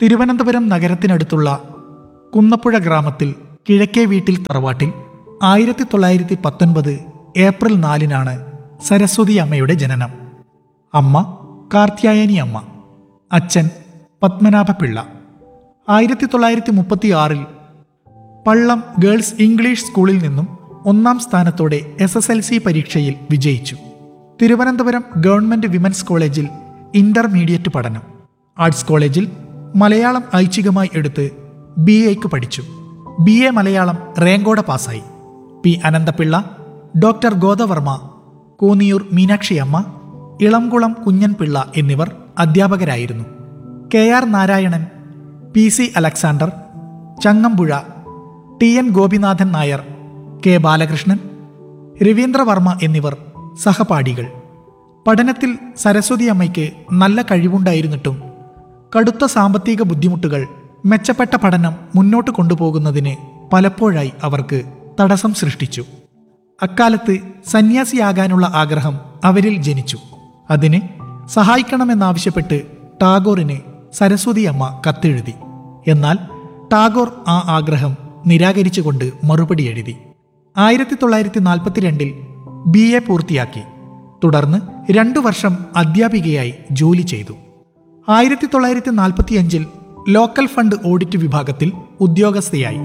തിരുവനന്തപുരം നഗരത്തിനടുത്തുള്ള കുന്നപ്പുഴ ഗ്രാമത്തിൽ കിഴക്കേ വീട്ടിൽ തറവാട്ടിൽ ആയിരത്തി തൊള്ളായിരത്തി പത്തൊൻപത് ഏപ്രിൽ നാലിനാണ് സരസ്വതി അമ്മയുടെ ജനനം അമ്മ കാർത്യായനി അമ്മ അച്ഛൻ പത്മനാഭപിള്ള ആയിരത്തി തൊള്ളായിരത്തി മുപ്പത്തി ആറിൽ പള്ളം ഗേൾസ് ഇംഗ്ലീഷ് സ്കൂളിൽ നിന്നും ഒന്നാം സ്ഥാനത്തോടെ എസ് എസ് എൽ സി പരീക്ഷയിൽ വിജയിച്ചു തിരുവനന്തപുരം ഗവൺമെന്റ് വിമൻസ് കോളേജിൽ ഇന്റർമീഡിയറ്റ് പഠനം ആർട്സ് കോളേജിൽ മലയാളം ഐച്ഛികമായി എടുത്ത് ബി എക്ക് പഠിച്ചു ബി എ മലയാളം റേങ്കോടെ പാസ്സായി പി അനന്തപിള്ള ഡോക്ടർ ഗോദവർമ്മ കൂന്നിയൂർ മീനാക്ഷിയമ്മ ഇളംകുളം കുഞ്ഞൻപിള്ള എന്നിവർ അധ്യാപകരായിരുന്നു K R Narayanan P C Alexander Changampuzha T N Gopinathan Nair K Balakrishnan Raveendravarma എന്നിവർ സഹപാഠികൾ പഠനത്തിൽ സരസ്വതി അമ്മയ്ക്ക് നല്ല കഴിവുണ്ടായിരുന്നിട്ടും കടുത്ത സാമ്പത്തിക ബുദ്ധിമുട്ടുകൾ മെച്ചപ്പെട്ട പഠനം മുന്നോട്ട് കൊണ്ടുപോകുന്നതിന് പലപ്പോഴായി അവർക്ക് തടസ്സം സൃഷ്ടിച്ചു അക്കാലത്ത് സന്യാസിയാകാനുള്ള ആഗ്രഹം അവരിൽ ജനിച്ചു അതിന് സഹായിക്കണമെന്നാവശ്യപ്പെട്ട് ടാഗോറിന് സരസ്വതി അമ്മ കത്തെഴുതി എന്നാൽ ടാഗോർ ആ ആഗ്രഹം നിരാകരിച്ചുകൊണ്ട് മറുപടി എഴുതി ആയിരത്തി തൊള്ളായിരത്തി നാൽപ്പത്തിരണ്ടിൽ ബി എ പൂർത്തിയാക്കി തുടർന്ന് രണ്ടു വർഷം അധ്യാപികയായി ജോലി ചെയ്തു ആയിരത്തി തൊള്ളായിരത്തി നാൽപ്പത്തിയഞ്ചിൽ ലോക്കൽ ഫണ്ട് ഓഡിറ്റ് വിഭാഗത്തിൽ ഉദ്യോഗസ്ഥയായി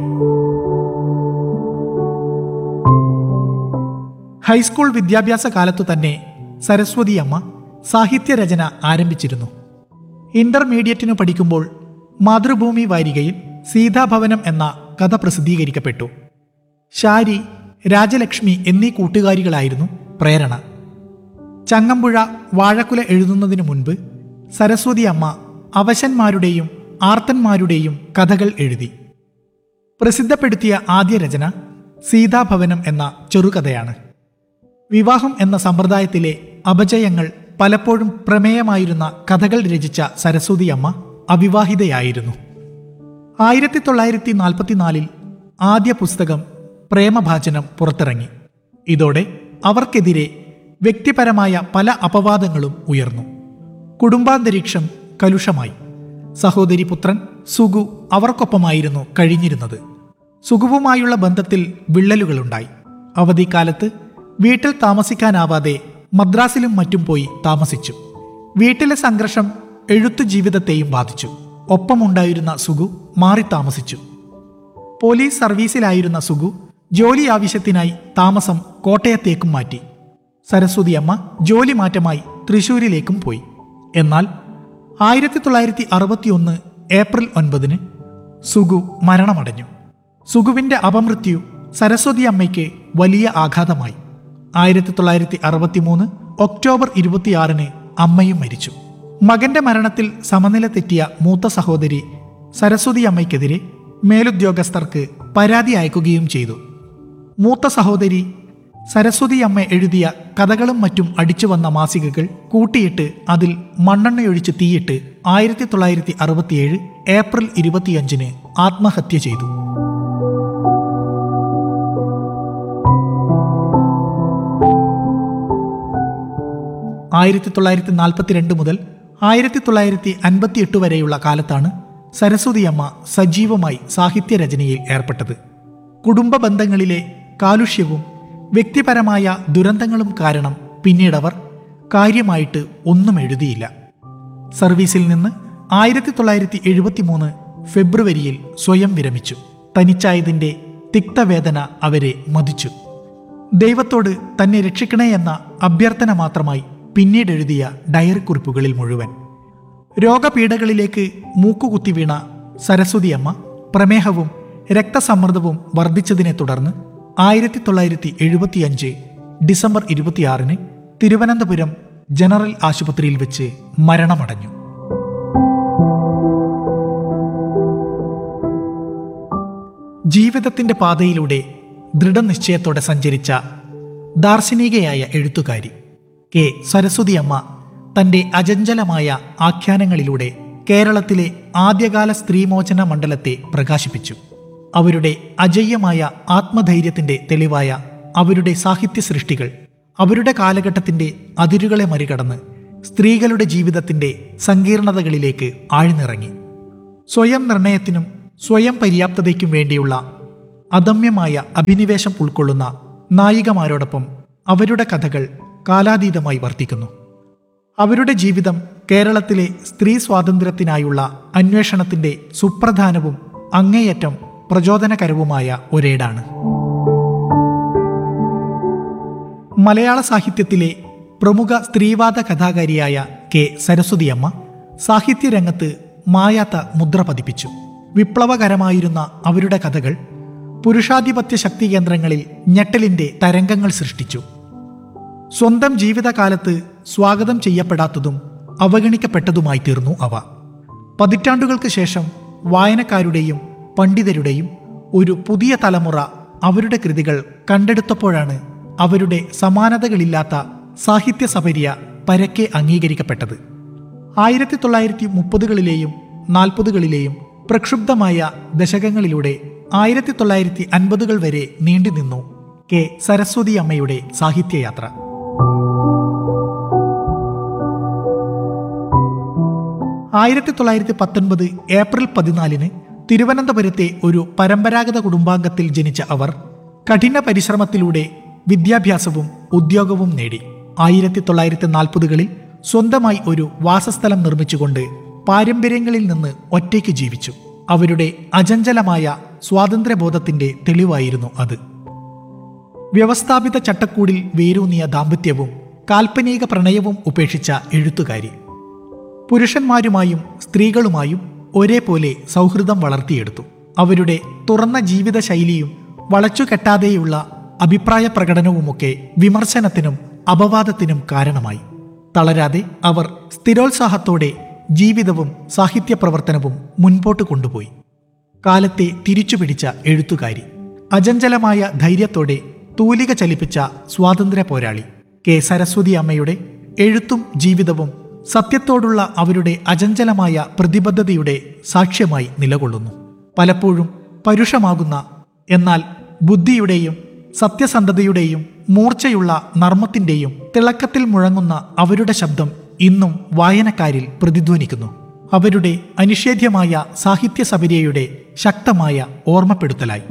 ഹൈസ്കൂൾ വിദ്യാഭ്യാസ കാലത്തു തന്നെ സരസ്വതി അമ്മ സാഹിത്യരചന ആരംഭിച്ചിരുന്നു ഇന്റർമീഡിയറ്റിനു പഠിക്കുമ്പോൾ മാതൃഭൂമി വാരികയിൽ സീതാഭവനം എന്ന കഥ പ്രസിദ്ധീകരിക്കപ്പെട്ടു ശാരി രാജലക്ഷ്മി എന്നീ കൂട്ടുകാരികളായിരുന്നു പ്രേരണ ചങ്ങമ്പുഴ വാഴക്കുല എഴുതുന്നതിനു മുൻപ് സരസ്വതി അമ്മ അവശന്മാരുടെയും ആർത്തന്മാരുടെയും കഥകൾ എഴുതി പ്രസിദ്ധപ്പെടുത്തിയ ആദ്യ രചന സീതാഭവനം എന്ന ചെറുകഥയാണ് വിവാഹം എന്ന സമ്പ്രദായത്തിലെ അപജയങ്ങൾ പലപ്പോഴും പ്രമേയമായിരുന്ന കഥകൾ രചിച്ച സരസ്വതി അമ്മ അവിവാഹിതയായിരുന്നു ആയിരത്തി തൊള്ളായിരത്തി നാൽപ്പത്തിനാലിൽ ആദ്യ പുസ്തകം പ്രേമഭാചനം പുറത്തിറങ്ങി ഇതോടെ അവർക്കെതിരെ വ്യക്തിപരമായ പല അപവാദങ്ങളും ഉയർന്നു കുടുംബാന്തരീക്ഷം കലുഷമായി സഹോദരി പുത്രൻ സുഗു അവർക്കൊപ്പമായിരുന്നു കഴിഞ്ഞിരുന്നത് സുഗുവുമായുള്ള ബന്ധത്തിൽ വിള്ളലുകളുണ്ടായി അവധിക്കാലത്ത് വീട്ടിൽ താമസിക്കാനാവാതെ മദ്രാസിലും മറ്റും പോയി താമസിച്ചു വീട്ടിലെ സംഘർഷം എഴുത്തു ജീവിതത്തെയും ബാധിച്ചു ഒപ്പമുണ്ടായിരുന്ന സുഗു മാറി താമസിച്ചു പോലീസ് സർവീസിലായിരുന്ന സുഗു ജോലി ആവശ്യത്തിനായി താമസം കോട്ടയത്തേക്കും മാറ്റി സരസ്വതി അമ്മ ജോലി മാറ്റമായി തൃശൂരിലേക്കും പോയി എന്നാൽ ആയിരത്തി തൊള്ളായിരത്തി അറുപത്തിയൊന്ന് ഏപ്രിൽ ഒൻപതിന് സുഗു മരണമടഞ്ഞു സുഗുവിന്റെ അപമൃത്യു സരസ്വതി അമ്മയ്ക്ക് വലിയ ആഘാതമായി ആയിരത്തി തൊള്ളായിരത്തി അറുപത്തിമൂന്ന് ഒക്ടോബർ ഇരുപത്തിയാറിന് അമ്മയും മരിച്ചു മകന്റെ മരണത്തിൽ സമനില തെറ്റിയ മൂത്ത സഹോദരി സരസ്വതി അമ്മയ്ക്കെതിരെ മേലുദ്യോഗസ്ഥർക്ക് പരാതി അയക്കുകയും ചെയ്തു മൂത്ത സഹോദരി സരസ്വതി അമ്മ എഴുതിയ കഥകളും മറ്റും അടിച്ചു വന്ന മാസികകൾ കൂട്ടിയിട്ട് അതിൽ മണ്ണെണ്ണയൊഴിച്ച് തീയിട്ട് ആയിരത്തി തൊള്ളായിരത്തി അറുപത്തിയേഴ് ഏപ്രിൽ ഇരുപത്തിയഞ്ചിന് ആത്മഹത്യ ചെയ്തു ആയിരത്തി തൊള്ളായിരത്തി നാൽപ്പത്തിരണ്ട് മുതൽ ആയിരത്തി തൊള്ളായിരത്തി അൻപത്തിയെട്ട് വരെയുള്ള കാലത്താണ് സരസ്വതി അമ്മ സജീവമായി സാഹിത്യരചനയിൽ ഏർപ്പെട്ടത് കുടുംബ ബന്ധങ്ങളിലെ കാലുഷ്യവും വ്യക്തിപരമായ ദുരന്തങ്ങളും കാരണം പിന്നീടവർ കാര്യമായിട്ട് ഒന്നും എഴുതിയില്ല സർവീസിൽ നിന്ന് ആയിരത്തി തൊള്ളായിരത്തി എഴുപത്തി മൂന്ന് ഫെബ്രുവരിയിൽ സ്വയം വിരമിച്ചു തനിച്ചായതിൻ്റെ തിക്തവേദന അവരെ മതിച്ചു ദൈവത്തോട് തന്നെ രക്ഷിക്കണേ എന്ന അഭ്യർത്ഥന മാത്രമായി പിന്നീട് എഴുതിയ ഡയറി കുറിപ്പുകളിൽ മുഴുവൻ രോഗപീഠകളിലേക്ക് മൂക്കുകുത്തി വീണ സരസ്വതി അമ്മ പ്രമേഹവും രക്തസമ്മർദ്ദവും വർദ്ധിച്ചതിനെ തുടർന്ന് ആയിരത്തി തൊള്ളായിരത്തി എഴുപത്തിയഞ്ച് ഡിസംബർ ഇരുപത്തിയാറിന് തിരുവനന്തപുരം ജനറൽ ആശുപത്രിയിൽ വെച്ച് മരണമടഞ്ഞു ജീവിതത്തിന്റെ പാതയിലൂടെ ദൃഢനിശ്ചയത്തോടെ സഞ്ചരിച്ച ദാർശനികയായ എഴുത്തുകാരി കെ സരസ്വതി അമ്മ തന്റെ അജഞ്ചലമായ ആഖ്യാനങ്ങളിലൂടെ കേരളത്തിലെ ആദ്യകാല സ്ത്രീമോചന മണ്ഡലത്തെ പ്രകാശിപ്പിച്ചു അവരുടെ അജയ്യമായ ആത്മധൈര്യത്തിന്റെ തെളിവായ അവരുടെ സാഹിത്യ സൃഷ്ടികൾ അവരുടെ കാലഘട്ടത്തിന്റെ അതിരുകളെ മറികടന്ന് സ്ത്രീകളുടെ ജീവിതത്തിന്റെ സങ്കീർണതകളിലേക്ക് ആഴ്ന്നിറങ്ങി സ്വയം നിർണയത്തിനും സ്വയം പര്യാപ്തതയ്ക്കും വേണ്ടിയുള്ള അദമ്യമായ അഭിനിവേശം ഉൾക്കൊള്ളുന്ന നായികമാരോടൊപ്പം അവരുടെ കഥകൾ കാലാതീതമായി വർത്തിക്കുന്നു അവരുടെ ജീവിതം കേരളത്തിലെ സ്ത്രീ സ്വാതന്ത്ര്യത്തിനായുള്ള അന്വേഷണത്തിന്റെ സുപ്രധാനവും അങ്ങേയറ്റം പ്രചോദനകരവുമായ ഒരേടാണ് മലയാള സാഹിത്യത്തിലെ പ്രമുഖ സ്ത്രീവാദ കഥാകാരിയായ കെ സരസ്വതിയമ്മ സാഹിത്യരംഗത്ത് മായാത്ത മുദ്ര പതിപ്പിച്ചു വിപ്ലവകരമായിരുന്ന അവരുടെ കഥകൾ പുരുഷാധിപത്യ ശക്തി കേന്ദ്രങ്ങളിൽ ഞെട്ടലിന്റെ തരംഗങ്ങൾ സൃഷ്ടിച്ചു സ്വന്തം ജീവിതകാലത്ത് സ്വാഗതം ചെയ്യപ്പെടാത്തതും അവഗണിക്കപ്പെട്ടതുമായി തീർന്നു അവ പതിറ്റാണ്ടുകൾക്ക് ശേഷം വായനക്കാരുടെയും പണ്ഡിതരുടെയും ഒരു പുതിയ തലമുറ അവരുടെ കൃതികൾ കണ്ടെടുത്തപ്പോഴാണ് അവരുടെ സമാനതകളില്ലാത്ത സാഹിത്യ സപര്യ പരക്കെ അംഗീകരിക്കപ്പെട്ടത് ആയിരത്തി തൊള്ളായിരത്തി മുപ്പതുകളിലെയും നാൽപ്പതുകളിലെയും പ്രക്ഷുബ്ധമായ ദശകങ്ങളിലൂടെ ആയിരത്തി തൊള്ളായിരത്തി അൻപതുകൾ വരെ നീണ്ടുനിന്നു കെ സരസ്വതി അമ്മയുടെ സാഹിത്യയാത്ര ആയിരത്തി തൊള്ളായിരത്തി പത്തൊൻപത് ഏപ്രിൽ പതിനാലിന് തിരുവനന്തപുരത്തെ ഒരു പരമ്പരാഗത കുടുംബാംഗത്തിൽ ജനിച്ച അവർ കഠിന പരിശ്രമത്തിലൂടെ വിദ്യാഭ്യാസവും ഉദ്യോഗവും നേടി ആയിരത്തി തൊള്ളായിരത്തി നാൽപ്പതുകളിൽ സ്വന്തമായി ഒരു വാസസ്ഥലം നിർമ്മിച്ചുകൊണ്ട് പാരമ്പര്യങ്ങളിൽ നിന്ന് ഒറ്റയ്ക്ക് ജീവിച്ചു അവരുടെ അചഞ്ചലമായ സ്വാതന്ത്ര്യബോധത്തിന്റെ തെളിവായിരുന്നു അത് വ്യവസ്ഥാപിത ചട്ടക്കൂടിൽ വേരൂന്നിയ ദാമ്പത്യവും കാൽപ്പനിക പ്രണയവും ഉപേക്ഷിച്ച എഴുത്തുകാരി പുരുഷന്മാരുമായും സ്ത്രീകളുമായും ഒരേപോലെ സൗഹൃദം വളർത്തിയെടുത്തു അവരുടെ തുറന്ന ജീവിത ശൈലിയും വളച്ചുകെട്ടാതെയുള്ള അഭിപ്രായ പ്രകടനവുമൊക്കെ വിമർശനത്തിനും അപവാദത്തിനും കാരണമായി തളരാതെ അവർ സ്ഥിരോത്സാഹത്തോടെ ജീവിതവും സാഹിത്യ പ്രവർത്തനവും മുൻപോട്ട് കൊണ്ടുപോയി കാലത്തെ തിരിച്ചുപിടിച്ച എഴുത്തുകാരി അജഞ്ചലമായ ധൈര്യത്തോടെ തൂലിക ചലിപ്പിച്ച സ്വാതന്ത്ര്യ പോരാളി കെ സരസ്വതി അമ്മയുടെ എഴുത്തും ജീവിതവും സത്യത്തോടുള്ള അവരുടെ അചഞ്ചലമായ പ്രതിബദ്ധതയുടെ സാക്ഷ്യമായി നിലകൊള്ളുന്നു പലപ്പോഴും പരുഷമാകുന്ന എന്നാൽ ബുദ്ധിയുടെയും സത്യസന്ധതയുടെയും മൂർച്ചയുള്ള നർമ്മത്തിന്റെയും തിളക്കത്തിൽ മുഴങ്ങുന്ന അവരുടെ ശബ്ദം ഇന്നും വായനക്കാരിൽ പ്രതിധ്വനിക്കുന്നു അവരുടെ അനിഷേധ്യമായ സാഹിത്യ സബരിയയുടെ ശക്തമായ ഓർമ്മപ്പെടുത്തലായി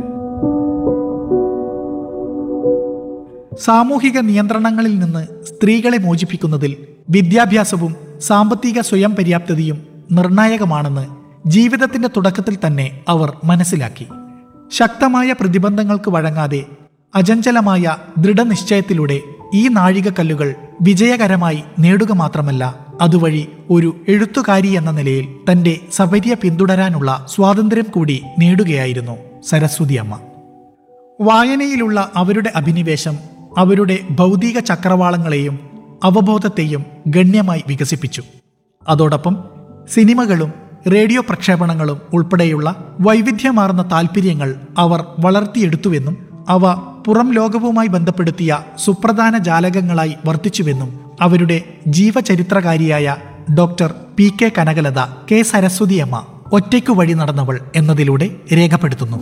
സാമൂഹിക നിയന്ത്രണങ്ങളിൽ നിന്ന് സ്ത്രീകളെ മോചിപ്പിക്കുന്നതിൽ വിദ്യാഭ്യാസവും സാമ്പത്തിക സ്വയം പര്യാപ്തതയും നിർണായകമാണെന്ന് ജീവിതത്തിന്റെ തുടക്കത്തിൽ തന്നെ അവർ മനസ്സിലാക്കി ശക്തമായ പ്രതിബന്ധങ്ങൾക്ക് വഴങ്ങാതെ അചഞ്ചലമായ ദൃഢനിശ്ചയത്തിലൂടെ ഈ നാഴികക്കല്ലുകൾ വിജയകരമായി നേടുക മാത്രമല്ല അതുവഴി ഒരു എഴുത്തുകാരി എന്ന നിലയിൽ തന്റെ സപര്യ പിന്തുടരാനുള്ള സ്വാതന്ത്ര്യം കൂടി നേടുകയായിരുന്നു സരസ്വതി അമ്മ വായനയിലുള്ള അവരുടെ അഭിനിവേശം അവരുടെ ഭൗതിക ചക്രവാളങ്ങളെയും അവബോധത്തെയും ഗണ്യമായി വികസിപ്പിച്ചു അതോടൊപ്പം സിനിമകളും റേഡിയോ പ്രക്ഷേപണങ്ങളും ഉൾപ്പെടെയുള്ള വൈവിധ്യമാർന്ന താൽപ്പര്യങ്ങൾ അവർ വളർത്തിയെടുത്തുവെന്നും അവ പുറം ലോകവുമായി ബന്ധപ്പെടുത്തിയ സുപ്രധാന ജാലകങ്ങളായി വർത്തിച്ചുവെന്നും അവരുടെ ജീവചരിത്രകാരിയായ doctor P K Kanakalatha K Saraswathiyamma ഒറ്റയ്ക്കു വഴി നടന്നവൾ എന്നതിലൂടെ രേഖപ്പെടുത്തുന്നു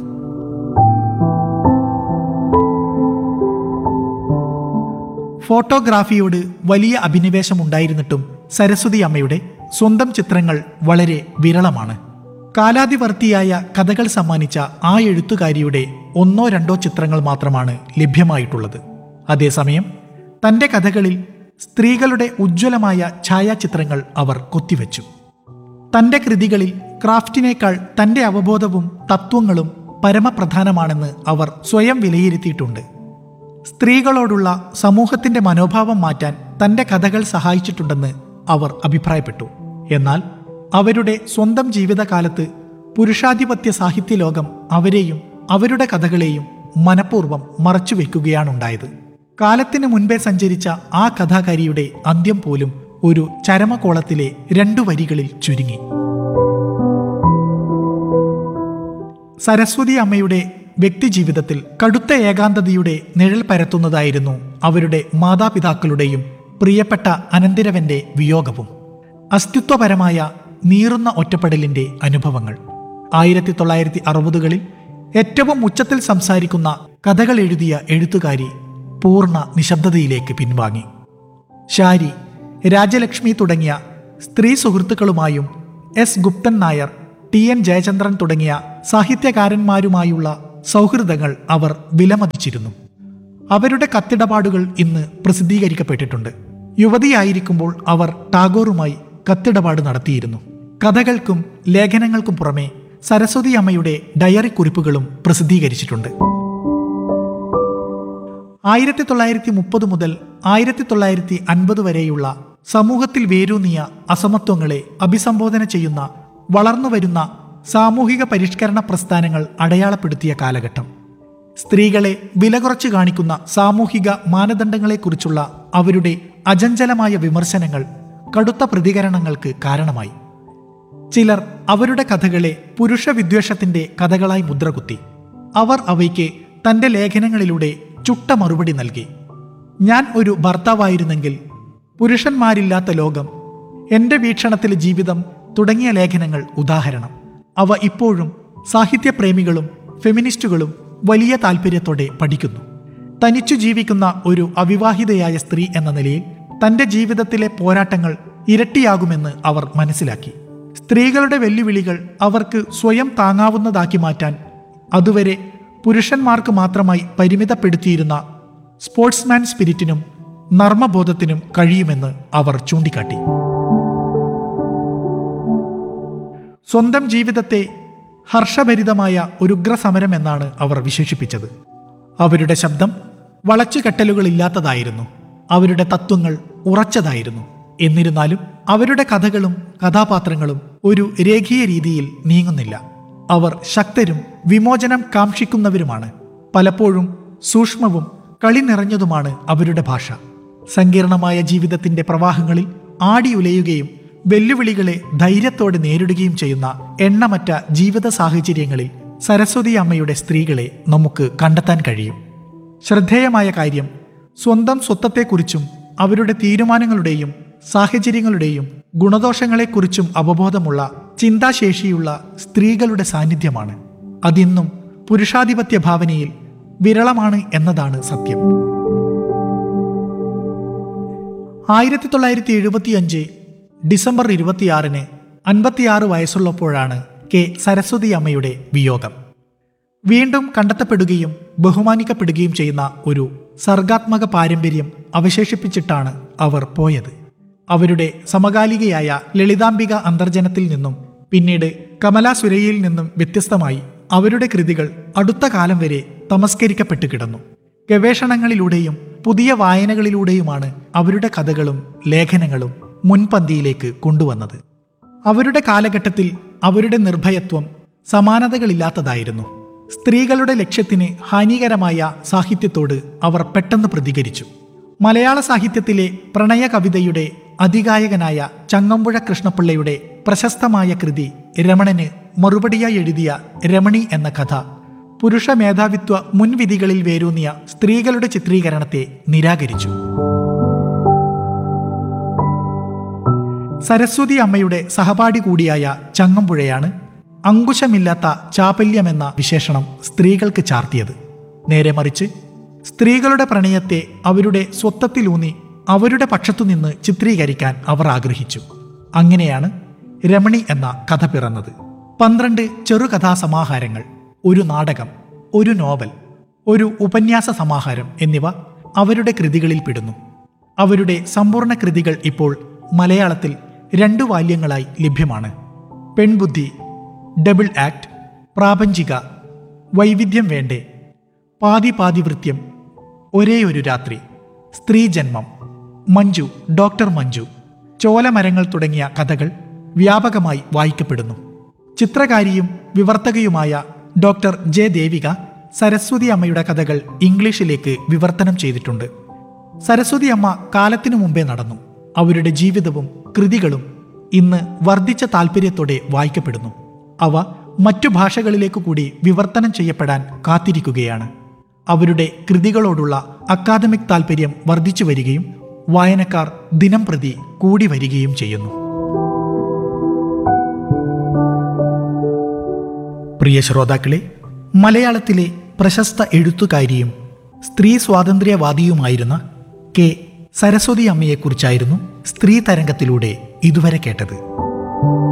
ഫോട്ടോഗ്രാഫിയോട് വലിയ അഭിനിവേശമുണ്ടായിരുന്നിട്ടും സരസ്വതി അമ്മയുടെ സ്വന്തം ചിത്രങ്ങൾ വളരെ വിരളമാണ് കാലാതിവർത്തിയായ കഥകൾ സമ്മാനിച്ച ആ എഴുത്തുകാരിയുടെ ഒന്നോ രണ്ടോ ചിത്രങ്ങൾ മാത്രമാണ് ലഭ്യമായിട്ടുള്ളത് അതേസമയം തന്റെ കഥകളിൽ സ്ത്രീകളുടെ ഉജ്ജ്വലമായ ഛായാചിത്രങ്ങൾ അവർ കൊത്തിവെച്ചു തന്റെ കൃതികളിൽ ക്രാഫ്റ്റിനേക്കാൾ തന്റെ അവബോധവും തത്വങ്ങളും പരമപ്രധാനമാണെന്ന് അവർ സ്വയം വിലയിരുത്തിയിട്ടുണ്ട് സ്ത്രീകളോടുള്ള സമൂഹത്തിന്റെ മനോഭാവം മാറ്റാൻ തന്റെ കഥകൾ സഹായിച്ചിട്ടുണ്ടെന്ന് അവർ അഭിപ്രായപ്പെട്ടു എന്നാൽ അവരുടെ സ്വന്തം ജീവിതകാലത്ത് പുരുഷാധിപത്യ സാഹിത്യ ലോകം അവരെയും അവരുടെ കഥകളെയും മനഃപൂർവ്വം മറച്ചുവെക്കുകയാണുണ്ടായത് കാലത്തിന് മുൻപേ സഞ്ചരിച്ച ആ കഥാകാരിയുടെ അന്ത്യം പോലും ഒരു ചരമകോളത്തിലെ രണ്ടു വരികളിൽ ചുരുങ്ങി സരസ്വതി അമ്മയുടെ വ്യക്തിജീവിതത്തിൽ കടുത്ത ഏകാന്തതയുടെ നിഴൽ പരത്തുന്നതായിരുന്നു അവരുടെ മാതാപിതാക്കളുടെയും പ്രിയപ്പെട്ട അനന്തിരവന്റെ വിയോഗവും അസ്തിത്വപരമായ നീറുന്ന ഒറ്റപ്പെടലിന്റെ അനുഭവങ്ങൾ ആയിരത്തി തൊള്ളായിരത്തി അറുപതുകളിൽ ഏറ്റവും ഉച്ചത്തിൽ സംസാരിക്കുന്ന കഥകൾ എഴുതിയ എഴുത്തുകാരി പൂർണ്ണ നിശബ്ദതയിലേക്ക് പിൻവാങ്ങി ഷാരി രാജലക്ഷ്മി തുടങ്ങിയ സ്ത്രീ സുഹൃത്തുക്കളുമായും S Guptan Nair T N Jayachandran തുടങ്ങിയ സാഹിത്യകാരന്മാരുമായുള്ള സൗഹൃദങ്ങൾ അവർ വിലമതിച്ചിരുന്നു അവരുടെ കത്തിടപാടുകൾ ഇന്ന് പ്രസിദ്ധീകരിക്കപ്പെട്ടിട്ടുണ്ട് യുവതിയായിരിക്കുമ്പോൾ അവർ ടാഗോറുമായി കത്തിടപാട് നടത്തിയിരുന്നു കഥകൾക്കും ലേഖനങ്ങൾക്കും പുറമെ സരസ്വതി അമ്മയുടെ ഡയറി കുറിപ്പുകളും പ്രസിദ്ധീകരിച്ചിട്ടുണ്ട് ആയിരത്തി തൊള്ളായിരത്തി മുപ്പത് മുതൽ ആയിരത്തി തൊള്ളായിരത്തി അൻപത് വരെയുള്ള സമൂഹത്തിൽ വേരൂന്നിയ അസമത്വങ്ങളെ അഭിസംബോധന ചെയ്യുന്ന വളർന്നുവരുന്ന സാമൂഹിക പരിഷ്കരണ പ്രസ്ഥാനങ്ങൾ അടയാളപ്പെടുത്തിയ കാലഘട്ടം സ്ത്രീകളെ വില കുറച്ച് കാണിക്കുന്ന സാമൂഹിക മാനദണ്ഡങ്ങളെക്കുറിച്ചുള്ള അവരുടെ അജഞ്ചലമായ വിമർശനങ്ങൾ കടുത്ത പ്രതികരണങ്ങൾക്ക് കാരണമായി ചിലർ അവരുടെ കഥകളെ പുരുഷ വിദ്വേഷത്തിന്റെ കഥകളായി മുദ്രകുത്തി അവർ അവയ്ക്ക് തന്റെ ലേഖനങ്ങളിലൂടെ ചുട്ട മറുപടി നൽകി ഞാൻ ഒരു ഭർത്താവായിരുന്നെങ്കിൽ പുരുഷന്മാരില്ലാത്ത ലോകം എന്റെ വീക്ഷണത്തിലെ ജീവിതം തുടങ്ങിയ ലേഖനങ്ങൾ ഉദാഹരണം അവ ഇപ്പോഴും സാഹിത്യപ്രേമികളും ഫെമിനിസ്റ്റുകളും വലിയ താല്പര്യത്തോടെ പഠിക്കുന്നു തനിച്ചു ജീവിക്കുന്ന ഒരു അവിവാഹിതയായ സ്ത്രീ എന്ന നിലയിൽ തന്റെ ജീവിതത്തിലെ പോരാട്ടങ്ങൾ ഇരട്ടിയാകുമെന്ന് അവർ മനസ്സിലാക്കി സ്ത്രീകളുടെ വെല്ലുവിളികൾ അവർക്ക് സ്വയം താങ്ങാവുന്നതാക്കി മാറ്റാൻ അതുവരെ പുരുഷന്മാർക്ക് മാത്രമായി പരിമിതപ്പെടുത്തിയിരുന്ന സ്പോർട്സ്മാൻ സ്പിരിറ്റിനും നർമ്മബോധത്തിനും കഴിയുമെന്ന് അവർ ചൂണ്ടിക്കാട്ടി സ്വന്തം ജീവിതത്തെ ഹർഷഭരിതമായ ഒരു ഉഗ്രസമരം എന്നാണ് അവർ വിശേഷിപ്പിച്ചത് അവരുടെ ശബ്ദം വളച്ചുകെട്ടലുകളില്ലാത്തതായിരുന്നു അവരുടെ തത്വങ്ങൾ ഉറച്ചതായിരുന്നു എന്നിരുന്നാലും അവരുടെ കഥകളും കഥാപാത്രങ്ങളും ഒരു രേഖീയ രീതിയിൽ നീങ്ങുന്നില്ല അവർ ശക്തരും വിമോചനം കാക്ഷിക്കുന്നവരുമാണ് പലപ്പോഴും സൂക്ഷ്മവും കളി നിറഞ്ഞതുമാണ് അവരുടെ ഭാഷ സങ്കീർണമായ ജീവിതത്തിന്റെ പ്രവാഹങ്ങളിൽ ആടിയുലയുകയും വെല്ലുവിളികളെ ധൈര്യത്തോടെ നേരിടുകയും ചെയ്യുന്ന എണ്ണമറ്റ ജീവിത സാഹചര്യങ്ങളിൽ സരസ്വതി അമ്മയുടെ സ്ത്രീകളെ നമുക്ക് കണ്ടെത്താൻ കഴിയും ശ്രദ്ധേയമായ കാര്യം സ്വന്തം സ്വത്വത്തെക്കുറിച്ചും അവരുടെ തീരുമാനങ്ങളുടെയും സാഹചര്യങ്ങളുടെയും ഗുണദോഷങ്ങളെക്കുറിച്ചും അവബോധമുള്ള ചിന്താശേഷിയുള്ള സ്ത്രീകളുടെ സാന്നിധ്യമാണ് അതിന്നും പുരുഷാധിപത്യ ഭാവനയിൽ വിരളമാണ് എന്നതാണ് സത്യം ആയിരത്തി തൊള്ളായിരത്തി എഴുപത്തിയഞ്ച് ഡിസംബർ ഇരുപത്തിയാറിന് അൻപത്തിയാറ് വയസ്സുള്ളപ്പോഴാണ് കെ സരസ്വതി അമ്മയുടെ വിയോഗം വീണ്ടും കണ്ടെത്തപ്പെടുകയും ബഹുമാനിക്കപ്പെടുകയും ചെയ്യുന്ന ഒരു സർഗാത്മക പാരമ്പര്യം അവശേഷിപ്പിച്ചിട്ടാണ് അവർ പോയത് അവരുടെ സമകാലികയായ ലളിതാംബിക അന്തർജനത്തിൽ നിന്നും പിന്നീട് കമലാ സുരയ്യയിൽ നിന്നും വ്യത്യസ്തമായി അവരുടെ കൃതികൾ അടുത്ത കാലം വരെ തമസ്കരിക്കപ്പെട്ടു കിടന്നു ഗവേഷണങ്ങളിലൂടെയും പുതിയ വായനകളിലൂടെയുമാണ് അവരുടെ കഥകളും ലേഖനങ്ങളും മുൻപന്തിയിലേക്ക് കൊണ്ടുവന്നത് അവരുടെ കാലഘട്ടത്തിൽ അവരുടെ നിർഭയത്വം സമാനതകളില്ലാത്തതായിരുന്നു സ്ത്രീകളുടെ ലക്ഷ്യത്തിന് ഹാനികരമായ സാഹിത്യത്തോട് അവർ പെട്ടെന്ന് പ്രതികരിച്ചു മലയാള സാഹിത്യത്തിലെ പ്രണയ കവിതയുടെ അതികായകനായ ചങ്ങമ്പുഴ കൃഷ്ണപിള്ളയുടെ പ്രശസ്തമായ കൃതി രമണന് മറുപടിയായി എഴുതിയ രമണി എന്ന കഥ പുരുഷ മേധാവിത്വ മുൻവിധികളിൽ വേരൂന്നിയ സ്ത്രീകളുടെ ചിത്രീകരണത്തെ നിരാകരിച്ചു സരസ്വതി അമ്മയുടെ സഹപാഠി കൂടിയായ ചങ്ങമ്പുഴയാണ് അങ്കുശമില്ലാത്ത ചാപല്യമെന്ന വിശേഷണം സ്ത്രീകൾക്ക് ചാർത്തിയത് നേരെ മറിച്ച് സ്ത്രീകളുടെ പ്രണയത്തെ അവരുടെ സ്വത്വത്തിലൂന്നി അവരുടെ പക്ഷത്തുനിന്ന് ചിത്രീകരിക്കാൻ അവർ ആഗ്രഹിച്ചു അങ്ങനെയാണ് രമണി എന്ന കഥ പിറന്നത് പന്ത്രണ്ട് ചെറുകഥാസമാഹാരങ്ങൾ ഒരു നാടകം ഒരു നോവൽ ഒരു ഉപന്യാസ സമാഹാരം എന്നിവ അവരുടെ കൃതികളിൽ പെടുന്നു അവരുടെ സമ്പൂർണ്ണ കൃതികൾ ഇപ്പോൾ മലയാളത്തിൽ രണ്ടു വാല്യങ്ങളായി ലഭ്യമാണ് പെൺബുദ്ധി ഡബിൾ ആക്ട് പ്രാപഞ്ചിക വൈവിധ്യം വേണ്ടേ പാതി പാതിവൃത്യം ഒരേ ഒരു രാത്രി സ്ത്രീജന്മം മഞ്ജു ഡോക്ടർ മഞ്ജു ചോലമരങ്ങൾ തുടങ്ങിയ കഥകൾ വ്യാപകമായി വായിക്കപ്പെടുന്നു ചിത്രകാരിയും വിവർത്തകയുമായ ഡോക്ടർ ജെ ദേവിക സരസ്വതി അമ്മയുടെ കഥകൾ ഇംഗ്ലീഷിലേക്ക് വിവർത്തനം ചെയ്തിട്ടുണ്ട് സരസ്വതി അമ്മ കാലത്തിനു മുമ്പേ നടന്നു അവരുടെ ജീവിതവും കൃതികളും ഇന്ന് വർദ്ധിച്ച താല്പര്യത്തോടെ വായിക്കപ്പെടുന്നു അവ മറ്റു ഭാഷകളിലേക്ക് കൂടി വിവർത്തനം ചെയ്യപ്പെടാൻ കാത്തിരിക്കുകയാണ് അവരുടെ കൃതികളോടുള്ള അക്കാദമിക് താല്പര്യം വർദ്ധിച്ചു വരികയും വായനക്കാർ ദിനം പ്രതി കൂടി വരികയും ചെയ്യുന്നു പ്രിയ ശ്രോതാക്കളെ മലയാളത്തിലെ പ്രശസ്ത എഴുത്തുകാരിയും സ്ത്രീ സ്വാതന്ത്ര്യവാദിയുമായിരുന്ന കെ സരസ്വതി അമ്മയെക്കുറിച്ചായിരുന്നു സ്ത്രീ തരംഗത്തിലൂടെ ഇതുവരെ കേട്ടത്